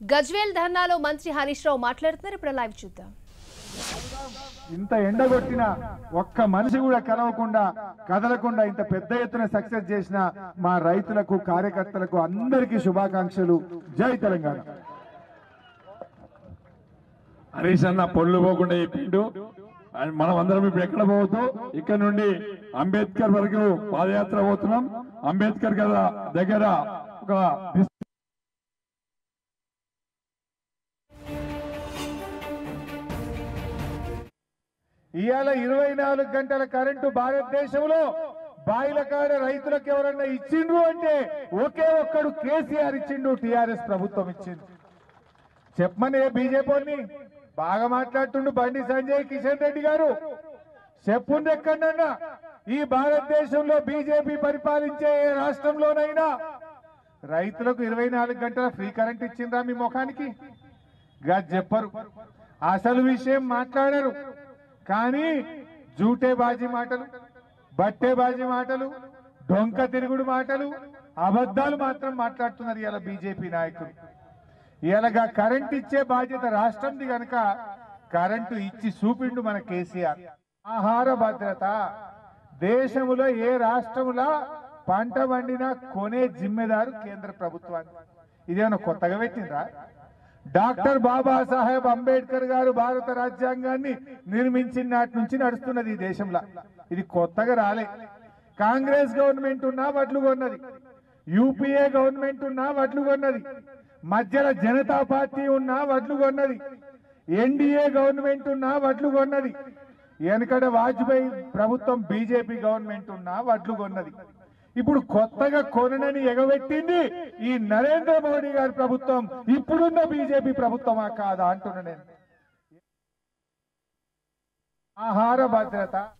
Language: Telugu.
గజ్వేల్ ధర్నాలో మంత్రి హరీష్ రావు మాట్లాడుతున్నారు ఇప్పుడు లైవ్ చూద్దాం ఇంత ఎండగొట్టిన ఒక్క మనిషి కూడా కలవకుండా కదలకుండా ఇంత పెద్ద ఎత్తున సక్సెస్ చేసిన మా రైతులకు కార్యకర్తలకు అందరికీ శుభాకాంక్షలు జై తెలంగాణ హరీష్ అన్న పొల్లు పోకుండా చెప్పిండు అండ్ మనం అందరం ఇప్పుడు ఎక్కడ పోవద్దు ఇక్కడ నుండి అంబేద్కర్ వరకు పాదయాత్ర పోతున్నాం అంబేద్కర్ గారి దగ్గర ఒక దిస్- ఇవాళ ఇరవై నాలుగు గంటల కరెంటు భారతదేశంలో బాయిల కాడ రైతులకు ఎవరన్నా ఇచ్చిండ్రు అంటే ఒకే ఒక్కడు కేసీఆర్ ఇచ్చిండు టిఆర్ఎస్ ప్రభుత్వం ఇచ్చింది చెప్పమని బీజేపీ బాగా మాట్లాడుతుండు బండి సంజయ్ కిషన్ రెడ్డి గారు చెప్పుండి ఎక్కడన్నా ఈ భారతదేశంలో బీజేపీ పరిపాలించే ఏ రాష్ట్రంలోనైనా రైతులకు ఇరవై నాలుగు గంటల ఫ్రీ కరెంట్ ఇచ్చిండ్రా మీ ముఖానికి గా చెప్పరు అసలు విషయం మాట్లాడరు కానీ జూటే బాజీ మాటలు బట్టే బాజీ మాటలు డొంక తిరుగుడు మాటలు అబద్ధాలు మాత్రం మాట్లాడుతున్నారు ఇలా బీజేపీ నాయకులు ఇలాగా కరెంట్ ఇచ్చే బాధ్యత రాష్ట్రంది గనక కరెంటు ఇచ్చి చూపిండు మన కేసీఆర్ ఆహార భద్రత దేశములో ఏ రాష్ట్రములా పంట వండినా కొనే జిమ్మెదారు కేంద్ర ప్రభుత్వానికి ఇదేమన్నా కొత్తగా పెట్టిండ్రా డాక్టర్ బాబాసాహెబ్ అంబేద్కర్ గారు భారత రాజ్యాంగాన్ని నిర్మించిన నాటి నుంచి నడుస్తున్నది ఈ దేశంలో ఇది కొత్తగా రాలే కాంగ్రెస్ గవర్నమెంట్ ఉన్నా వడ్లు కొన్నది యూపీఏ గవర్నమెంట్ ఉన్నా వడ్లు కొన్నది మధ్యలో జనతా పార్టీ ఉన్నా వడ్లు కొన్నది ఎన్డీఏ గవర్నమెంట్ ఉన్నా వడ్లు కొన్నది వెనకడ వాజ్పేయి ప్రభుత్వం బీజేపీ గవర్నమెంట్ ఉన్నా వడ్లు కొన్నది ఇప్పుడు కొత్తగా కొనని ఎగబెట్టింది ఈ నరేంద్ర మోడీ గారి ప్రభుత్వం ఇప్పుడున్న బీజేపీ ప్రభుత్వమా కాదా అంటున్నా నేను ఆహార భద్రత